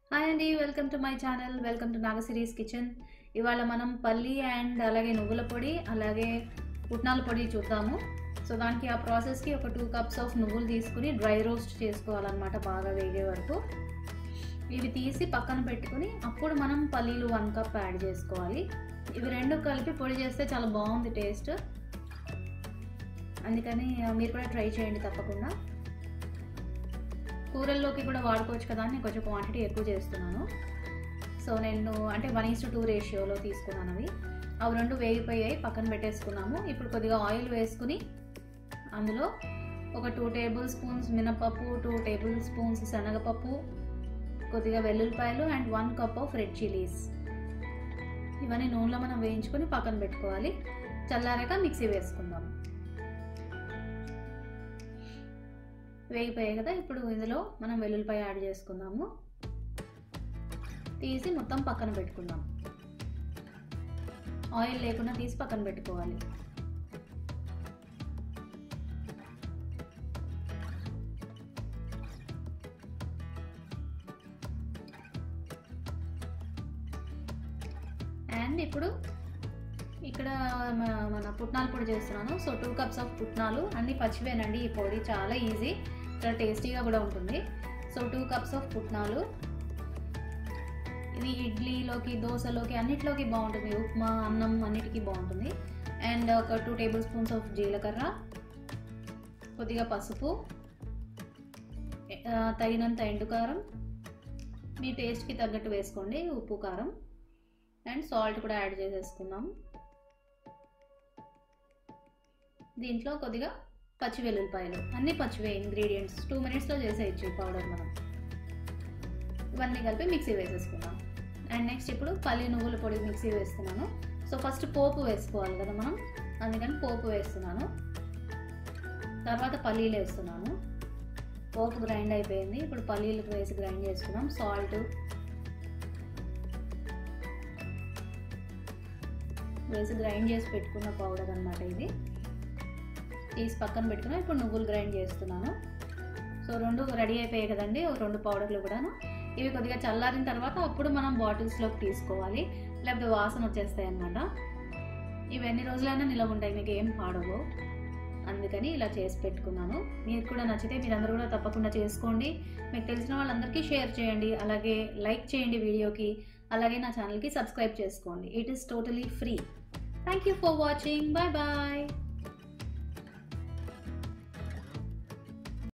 hi అండి welcome to my channel welcome to Naga series kitchen ఇవాళ మనం పల్లి అండ్ అలాగే నువ్వుల పొడి అలాగే పుట్నాల పొడి చూద్దాము సో దానికి ఆ ప్రాసెస్కి ఒక టూ కప్స్ ఆఫ్ నువ్వులు తీసుకుని డ్రై రోస్ట్ చేసుకోవాలన్నమాట బాగా వేగే వరకు ఇవి తీసి పక్కన పెట్టుకుని అప్పుడు మనం పల్లీలు వన్ కప్ యాడ్ చేసుకోవాలి ఇవి రెండు కలిపి పొడి చేస్తే చాలా బాగుంది టేస్ట్ అందుకని మీరు కూడా ట్రై చేయండి తప్పకుండా కూరల్లోకి కూడా వాడుకోవచ్చు కదా అని కొంచెం క్వాంటిటీ ఎక్కువ చేస్తున్నాను సో నేను అంటే వన్ ఈస్ టూ రేషియోలో తీసుకున్నాను అవి అవి రెండు వేగిపోయాయి పక్కన పెట్టేసుకున్నాము ఇప్పుడు కొద్దిగా ఆయిల్ వేసుకుని అందులో ఒక టూ టేబుల్ స్పూన్స్ మినపప్పు టూ టేబుల్ స్పూన్స్ శనగపప్పు కొద్దిగా వెల్లుల్లిపాయలు and one cup of red chillies ఇవన్నీ నూనెలో మనం వేయించుకొని పక్కన పెట్టుకోవాలి చల్లారాక మిక్సీ వేసుకుందాం వేగిపోయాయి కదా ఇప్పుడు ఇందులో మనం వెల్లుల్లిపాయ యాడ్ చేసుకుందాము తీసి మొత్తం పక్కన పెట్టుకుందాం ఆయిల్ లేకుండా తీసి పక్కన పెట్టుకోవాలి అండ్ ఇప్పుడు ఇక్కడ మన పుట్నాల పొడి చేస్తున్నాను సో టూ కప్స్ ఆఫ్ పుట్నాలు అన్ని పచ్చివేనండి ఈ పొడి చాలా ఈజీ చాలా టేస్టీగా కూడా ఉంటుంది సో టూ కప్స్ ఆఫ్ పుట్నాలు ఇది ఇడ్లీలోకి దోశలోకి అన్నిట్లోకి బాగుంటుంది ఉప్మా అన్నం అన్నిటికీ బాగుంటుంది అండ్ ఒక టూ టేబుల్ స్పూన్స్ ఆఫ్ జీలకర్ర కొద్దిగా పసుపు తగినంత ఎండుకారం మీ టేస్ట్కి తగ్గట్టు వేసుకోండి ఉప్పు కారం అండ్ సాల్ట్ కూడా యాడ్ చేసేసుకుందాం దీంట్లో కొద్దిగా పచ్చి వెల్లుల్లిపాయలు అన్ని పచ్చివే ఇంగ్రీడియంట్స్ టూ మినిట్స్లో చేసేయచ్చు ఈ పౌడర్ మనం ఇవన్నీ కలిపి మిక్సీ వేసేసుకుందాం అండ్ నెక్స్ట్ ఇప్పుడు పల్లి నువ్వుల పొడి మిక్సీ వేస్తున్నాను సో ఫస్ట్ పోపు వేసుకోవాలి కదా మనం అందుకని పోపు వేస్తున్నాను తర్వాత పల్లీలు వేస్తున్నాను పోపు గ్రైండ్ అయిపోయింది ఇప్పుడు పల్లీలకు వేసి గ్రైండ్ చేసుకున్నాం సాల్ట్ వేసి గ్రైండ్ చేసి పెట్టుకున్న పౌడర్ అనమాట ఇది తీసి పక్కన పెట్టుకున్నా ఇప్పుడు నువ్వులు గ్రైండ్ చేస్తున్నాను సో రెండు రెడీ అయిపోయాయి కదండి రెండు పౌడర్లు కూడాను ఇవి కొద్దిగా చల్లారిన తర్వాత అప్పుడు మనం బాటిల్స్లోకి తీసుకోవాలి లేకపోతే వాసన వచ్చేస్తాయి అనమాట ఇవి ఎన్ని రోజులైనా నిలవ ఉంటాయి మీకు ఏం పాడవు అందుకని ఇలా చేసి పెట్టుకున్నాను మీకు కూడా నచ్చితే మీరందరూ కూడా తప్పకుండా చేసుకోండి మీకు తెలిసిన వాళ్ళందరికీ షేర్ చేయండి అలాగే లైక్ చేయండి వీడియోకి అలాగే నా ఛానల్కి సబ్స్క్రైబ్ చేసుకోండి it is totally free thank you for watching bye bye